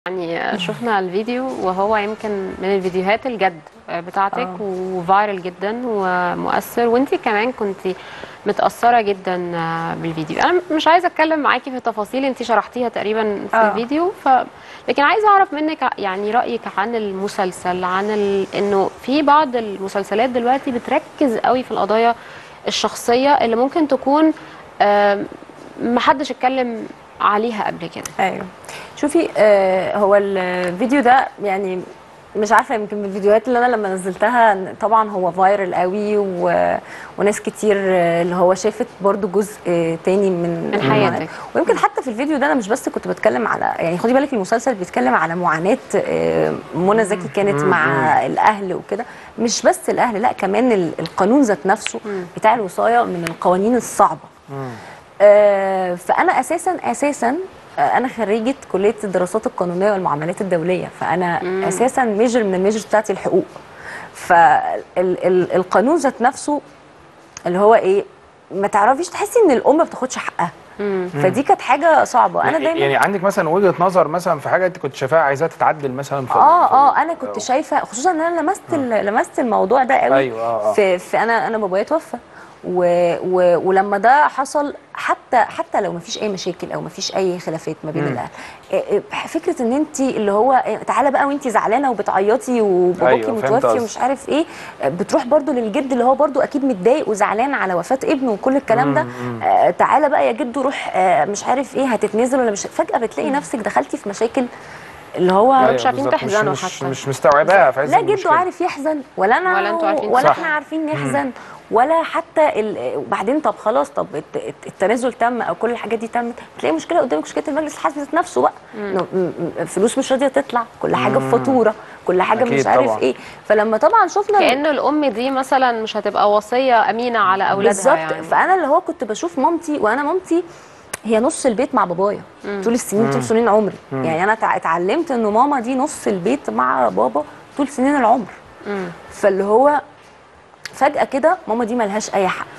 يعني شفنا الفيديو وهو يمكن من الفيديوهات الجد بتاعتك آه. وفايرل جدا ومؤثر وانت كمان كنت متأثرة جدا بالفيديو انا مش عايزة اتكلم معاكي في تفاصيل انت شرحتيها تقريبا في آه. الفيديو ف لكن عايزة اعرف منك يعني رأيك عن المسلسل عن ال... انه في بعض المسلسلات دلوقتي بتركز قوي في القضايا الشخصية اللي ممكن تكون آم، محدش اتكلم عليها قبل كده ايوه شوفي آه هو الفيديو ده يعني مش عارفه يمكن من الفيديوهات اللي انا لما نزلتها طبعا هو فايرل قوي و... وناس كتير آه، اللي هو شافت برضو جزء آه، تاني من من حياتك. ويمكن حتى في الفيديو ده انا مش بس كنت بتكلم على يعني خدي بالك المسلسل بيتكلم على معاناه آه، منى زكي كانت مع الاهل وكده مش بس الاهل لا كمان ال- القانون ذات نفسه بتاع الوصايه من القوانين الصعبه آه، فانا اساسا اساسا آه، انا خريجه كليه الدراسات القانونيه والمعاملات الدوليه فانا مم. اساسا ميجر من الميجر بتاعتي الحقوق فالقانون ذات نفسه اللي هو ايه ما تعرفيش تحسي ان الام ما بتاخدش حقها مم. فدي كانت حاجه صعبه انا دايما يعني عندك مثلا وجهه نظر مثلا في حاجه انت كنت شايفاها عايزاها تتعدل مثلا في اه في- اه انا كنت شايفه خصوصا ان انا لمست ال- لمست الموضوع ده قوي أيوة، آه، آه. في, في انا انا بابايا توفى و و ولما ده حصل حتى حتى لو ما فيش اي مشاكل او ما فيش اي خلافات ما بين مم. الاهل إيه إيه فكره ان انت اللي هو إيه، تعالى بقى وانت زعلانه وبتعيطي وباباكي أيوة، فهمت متوفي قصدك. ومش عارف ايه بتروح برضو للجد اللي هو برضو اكيد متضايق وزعلان على وفاه ابنه وكل الكلام ده مم. آه تعالى بقى يا جدو روح آه مش عارف ايه هتتنزل ولا مش فجاه بتلاقي نفسك دخلتي في مشاكل اللي هو أيوة، مش عارفين بالظبط. تحزنوا مش مش, حتى. مش مستوعباها في عز لا جده المشكلة. عارف يحزن ولا انا ولا انتوا عارفين ولا صح. احنا عارفين نحزن ولا حتى ال... وبعدين طب خلاص طب الت- الت- التنازل تم او كل الحاجات دي تمت تلاقي مشكله قدامك مشكله المجلس الحزبي ذات نفسه بقى إنه م- م- فلوس مش راضيه تطلع كل حاجه بفاتوره كل حاجه أكيد مش عارف طبعاً. ايه فلما طبعا شفنا كأن الأم دي مثلا مش هتبقى وصية أمينة على أولادها بالظبط يعني فانا اللي هو كنت بشوف مامتي وانا مامتي هي نص البيت مع بابايا طول السنين طول سنين عمري يعني انا تع- اتعلمت انه ماما دي نص البيت مع بابا طول سنين العمر مم. فاللي هو فجأة كده ماما دي ملهاش أي حق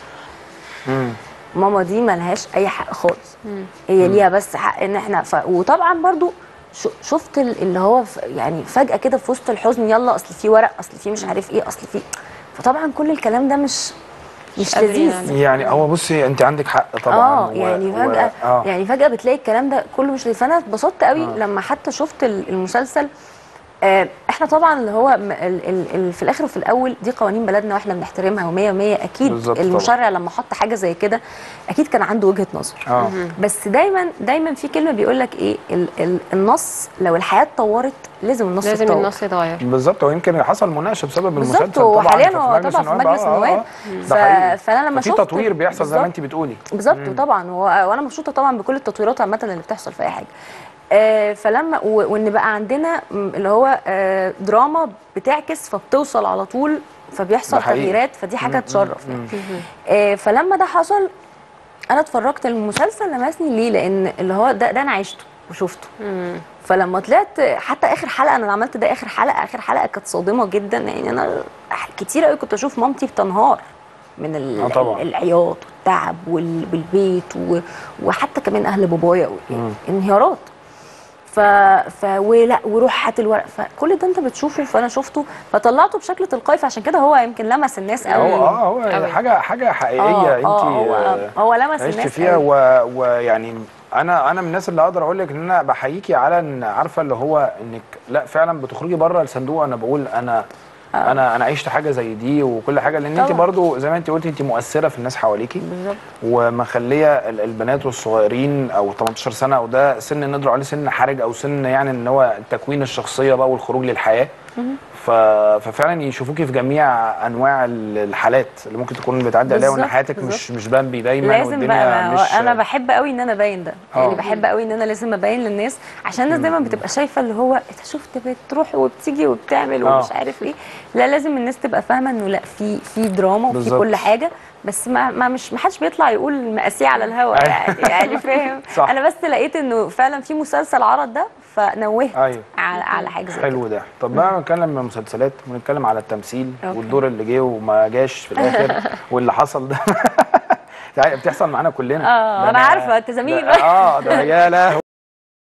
مم. ماما دي ملهاش أي حق خالص هي ليها بس حق إن إحنا ف... وطبعا برضو ش- شفت ال- اللي هو ف... يعني فجأة كده في وسط الحزن يلا أصل في ورق أصل في مش عارف إيه أصل في فطبعا كل الكلام ده مش مش قادرين لذيذ يعني هو بصي انت عندك حق طبعا اه و- يعني و- فجأة آه. يعني فجأة بتلاقي الكلام ده كله مش لذيذ فأنا اتبسطت قوي آه. لما حتى شفت ال- المسلسل آه، احنا طبعا اللي هو م- ال ال ال في الاخر وفي الاول دي قوانين بلدنا واحنا بنحترمها و100 100 اكيد بالظبط طبعاً. المشرع لما حط حاجه زي كده اكيد كان عنده وجهه نظر اه بس دايما دايما في كلمه بيقول لك ايه ال ال النص لو الحياه اتطورت لازم النص لازم يتطور النص يتغير بالظبط ويمكن حصل مناقشه بسبب بالظبط المسلسل طبعا وحاليا في هو مجلس طبعا في النواب. مجلس آه، آه، النواب آه. ف... ده حقيقي. فانا لما في شفت تطوير بيحصل زي ما بالظبط. انت بتقولي بالظبط طبعا و- وانا مبسوطه طبعا بكل التطويرات عامه اللي بتحصل في اي حاجه آه، فلما و- وان بقى عندنا م- اللي هو آه، دراما بتعكس فبتوصل على طول فبيحصل ده حقيقي. تغييرات فدي حاجه تشرف يعني آه، فلما ده حصل انا اتفرجت المسلسل لمسني ليه لان اللي هو ده, ده انا عشته وشفته مم. فلما طلعت حتى اخر حلقه انا عملت ده اخر حلقه اخر حلقه كانت صادمه جدا يعني انا كتير قوي كنت اشوف مامتي بتنهار من ال- آه طبعاً. العياط والتعب وال- والبيت و... وحتى كمان اهل بابايا و- انهيارات ف... ف ولا وروح هات الورق فكل ده انت بتشوفه فانا شفته فطلعته بشكل تلقائي فعشان كده هو يمكن لمس الناس قوي هو اه هو أوي. حاجه حاجه حقيقيه آه، انت آه، هو آه، هو لمس عشت الناس فيها قوي. و- ويعني انا انا من الناس اللي اقدر اقول لك ان انا بحييكي على ان عارفه اللي هو انك لا فعلا بتخرجي بره الصندوق انا بقول انا انا انا عشت حاجه زي دي وكل حاجه لان انت طبعاً. برضو زي ما انت قلتي انت مؤثره في الناس حواليكي بالظبط ومخليه ال- البنات والصغيرين او 18 سنه او ده سن نقدر عليه سن حرج او سن يعني ان هو تكوين الشخصيه بقى والخروج للحياه ف... ففعلا يشوفوكي في جميع انواع ال- الحالات اللي ممكن تكون بتعدي عليها وان بالظبط، حياتك بالظبط. مش مش بامبي دايما لازم والدنيا بقى ما هو مش انا بحب قوي ان انا ابين ده يعني آه. بحب قوي ان انا لازم ابين للناس عشان الناس دايما بتبقى شايفه اللي هو انت شفت بتروح وبتيجي وبتعمل آه. ومش عارف ايه لا لازم الناس تبقى فاهمه انه لا في في دراما وفي بالظبط. كل حاجه بس ما, ما مش ما حدش بيطلع يقول مقاسيه على الهواء يعني يعني فاهم صح. انا بس لقيت انه فعلا في مسلسل عرض ده فنوهت أيوة. على على حاجه زي كده حلو ده طب بقى نتكلم عن مسلسلات ونتكلم على التمثيل أوكي. والدور اللي جه وما جاش في الاخر واللي حصل ده يعني بتحصل معانا كلنا آه، ده أنا عارفة، أنت زميلي ده- بقى. اه ده يا لهوي